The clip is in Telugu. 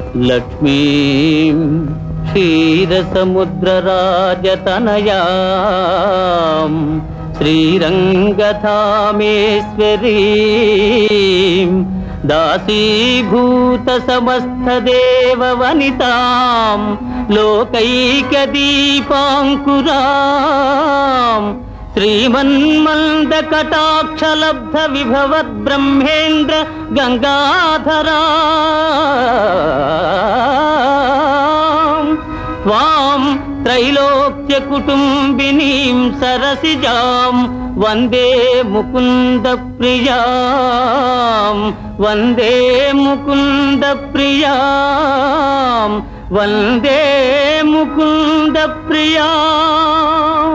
లక్ష్మీం క్షీరసముద్రరాజతనయాం శ్రీరంగధామేశ్వరీం దాసీభూత సమస్తదేవ వనితాం లోకైకదీపాంకురాం శ్రీమన్మంద కటాక్షలబ్ధ విభవద్ బ్రహ్మేంద్ర గంగాధరా త్వాం త్రైలోక్య కుటుంబినీం సరసిజాం వందే ముకుంద ప్రియాం వందే ముకుంద ప్రియాం వందే ముకుంద ప్రియా